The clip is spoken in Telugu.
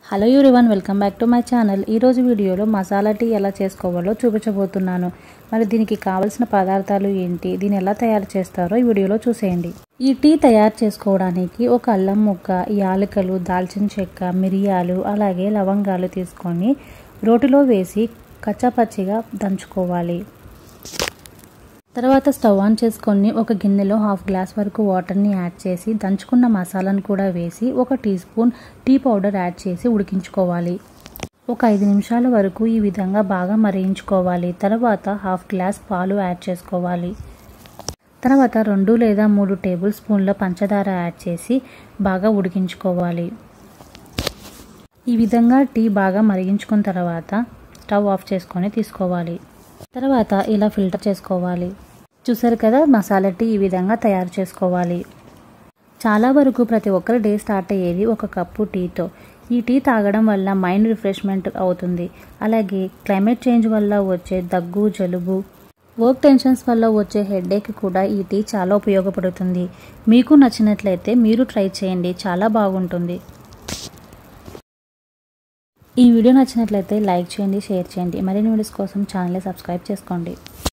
hello everyone welcome back to my channel ఈరోజు వీడియోలో మసాలా టీ ఎలా చేసుకోవాలో చూపించబోతున్నాను మరి దీనికి కావలసిన పదార్థాలు ఏంటి దీన్ని ఎలా తయారు చేస్తారో ఈ వీడియోలో చూసేయండి ఈ టీ తయారు చేసుకోవడానికి ఒక అల్లం ముక్క యాలకులు దాల్చిన చెక్క మిరియాలు అలాగే లవంగాలు తీసుకొని రోటిలో వేసి కచ్చాపచ్చిగా దంచుకోవాలి తర్వాత స్టవ్ ఆన్ చేసుకొని ఒక గిన్నెలో హాఫ్ గ్లాస్ వరకు వాటర్ని యాడ్ చేసి దంచుకున్న మసాలాను కూడా వేసి ఒక teaspoon tea powder add చేసి ఉడికించుకోవాలి ఒక ఐదు నిమిషాల వరకు ఈ విధంగా బాగా మరిగించుకోవాలి తర్వాత హాఫ్ గ్లాస్ పాలు యాడ్ చేసుకోవాలి తర్వాత రెండు లేదా మూడు టేబుల్ స్పూన్ల పంచదార యాడ్ చేసి బాగా ఉడికించుకోవాలి ఈ విధంగా టీ బాగా మరిగించుకున్న తర్వాత స్టవ్ ఆఫ్ చేసుకొని తీసుకోవాలి తర్వాత ఇలా ఫిల్టర్ చేసుకోవాలి చూసారు కదా మసాలా టీ ఈ విధంగా తయారు చేసుకోవాలి చాలా వరకు ప్రతి ఒక్కరి డే స్టార్ట్ అయ్యేది ఒక కప్పు టీతో ఈ టీ తాగడం వల్ల మైండ్ రిఫ్రెష్మెంట్ అవుతుంది అలాగే క్లైమేట్ చేంజ్ వల్ల వచ్చే దగ్గు జలుబు వర్క్ టెన్షన్స్ వల్ల వచ్చే హెడేక్ కూడా ఈ టీ చాలా ఉపయోగపడుతుంది మీకు నచ్చినట్లయితే మీరు ట్రై చేయండి చాలా బాగుంటుంది ఈ వీడియో నచ్చినట్లయితే లైక్ చేయండి షేర్ చేయండి మరిన్ని వీడియోస్ కోసం ఛానల్ని సబ్స్క్రైబ్ చేసుకోండి